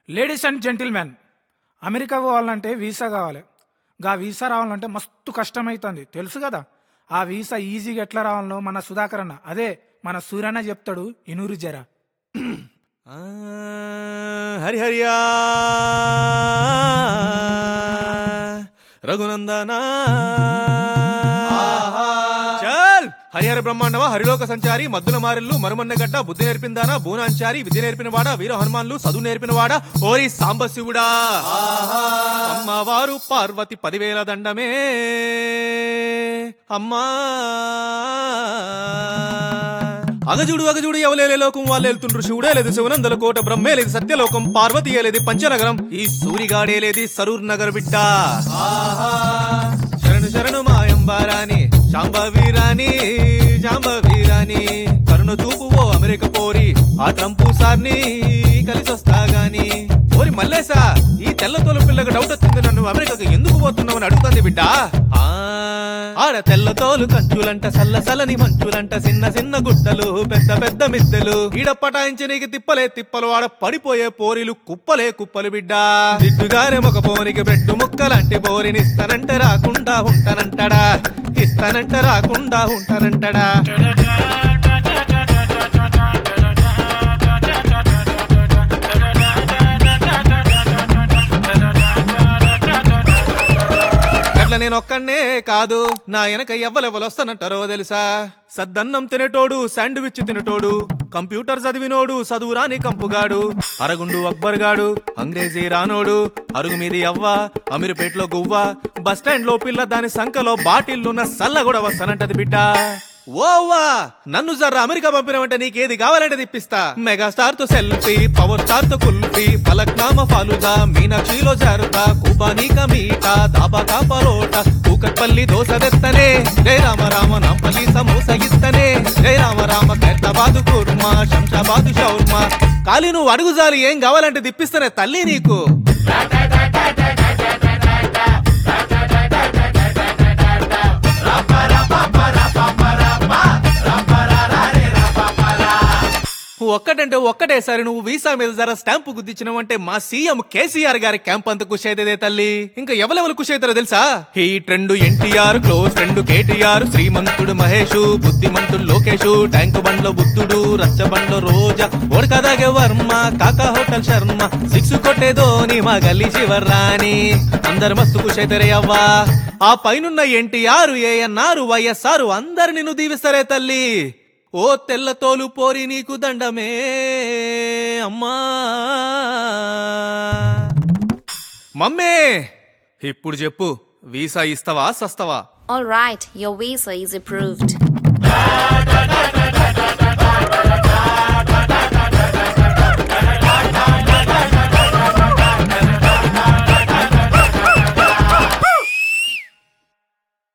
Ladies and gentlemen America పోవాలంటే visa కావాలి గా వీసా రావాలంటే మస్తు కష్టమవుతుంది తెలుసు కదా ఆ వీసా ఈజీగా ఎట్లా రావాలనో మన సుధాకర్ అన్న అదే మన సూర్యన్న చెప్తాడు ఇనూరు జరా ఆ, హరిహరియా రఘునందనా చల్ హరిహర బ్రహ్మాండవా హరిలోక సంచారి మద్దుల మారిల్లు మరుమన్నగడ్డ బుద్ధి నేర్పిందానా బూనాంచారి విద్య నేర్పిన వాడా వీర హనుమాన్లు చదువు నేర్పిన వాడా ఓరి సాంబశివుడా అమ్మవారు పార్వతి పదివేల దండమే అమ్మా అగజుడు అగజుడు ఎవలేలే లోకం వాళ్ళు వెళ్తుండ్రు శివుడే లేదు శివనందల కోట బ్రహ్మే లేదు సత్యలోకం పార్వతి లేదు పంచనగరం ఈ సూరిగాడే లేదు సరూర్ నగర్ బిడ్డ శరణు శరణు మాయంబారాని శాంబవీరాని శాంబవీరాని కరుణ చూపు ఓ అమెరికా పోరి ఆ ట్రంపు సార్ని కలిసి వస్తా గాని ఓరి మల్లేసా ఈ తెల్లతోలు పిల్లకి డౌట్ వచ్చింది నన్ను అమెరికాకు ఎందుకు పోతున్నావు అని అడుగుతుంది బిడ్డ ఆ, ఆడ తెల్లతోలు కంచులంట సల్ల సలని మంచులంట చిన్న చిన్న గుట్టలు పెద్ద పెద్ద మిద్దెలు ఈడ పటాయించి నీకు తిప్పలే తిప్పలు ఆడ పడిపోయే పోరీలు కుప్పలే కుప్పలు బిడ్డ దిద్దుగారే ఒక పోనికి బెట్టు ముక్కలాంటి పోరిని ఇస్తానంటే రాకుండా ఉంటానంటాడా ఇస్తానంటే రాకుండా ఉంటానంటాడా అట్లా నేను ఒక్కనే కాదు నా వెనక ఎవ్వలెవ్వలు వస్తానంటారో తెలుసా సద్దన్నం తినేటోడు శాండ్విచ్ తినేటోడు కంప్యూటర్ చదివినోడు చదువు రాని కంపుగాడు అరగుండు అక్బర్ గాడు అంగ్రేజీ రానోడు అరుగు మీది అవ్వ అమీర్పేటలో గువ్వ బస్ స్టాండ్ లో పిల్ల దాని సంఖలో బాటిల్లున్న సల్ల కూడా వస్తానంటది బిడ్డ ఓవా నన్ను జర్ర అమెరికా పంపినవంటే నీకేది కావాలంటే తెప్పిస్తా మెగాస్టార్ తో సెల్ఫీ పవర్ స్టార్ తో కుల్ఫీ ఫలక్నామా ఫాలుదా మీనాక్షిలో జారుతా కుబానీక మీటా దాబా కా పరోటా కూకట్పల్లి దోశ తెత్తనే జై రామ రామ నాంపల్లి సమోసా ఇస్తనే జై రామ రామ ఖైరతాబాద్ కుర్మా శంషాబాద్ షౌర్మా కాలి నువ్వు అడుగుజాలి ఏం కావాలంటే తిప్పిస్తానే తల్లి నీకు ఒక్కటంటే ఒక్కటేసారి నువ్వు వీసా మీద జర స్టాంపు గుద్దించినవంటే మా సీఎం కేసీఆర్ గారి క్యాంప్ అంత ఖుషి అయితే తల్లి ఇంకా ఎవరెవరు ఖుషి అవుతారో తెలుసా ఈ trend NTR close friend KTR Srimanthudu Mahesh బుద్ధిమంతుడు లోకేష్ ట్యాంక్ బండ్లో బుద్ధుడు రచ్చ బండ్లో రోజా ఓడకదాగే వర్మ కాకా హోటల్ శర్మ సిక్స్ కొట్టే ధోని మా గల్లీ చివర్రాని అందరు మస్తు ఖుషి అవుతారే అవ్వా ఆ పైనున్న ఎన్టీఆర్ ఏఎన్ఆర్ వైఎస్ఆర్ అందరు నిన్ను దీవిస్తారే తల్లి ఓ తెల్ల తోలు పోరి నీకు దండమే అమ్మా మమ్మే ఇప్పుడు చెప్పు వీసా ఇస్తావా సస్తావా All right, your visa is approved.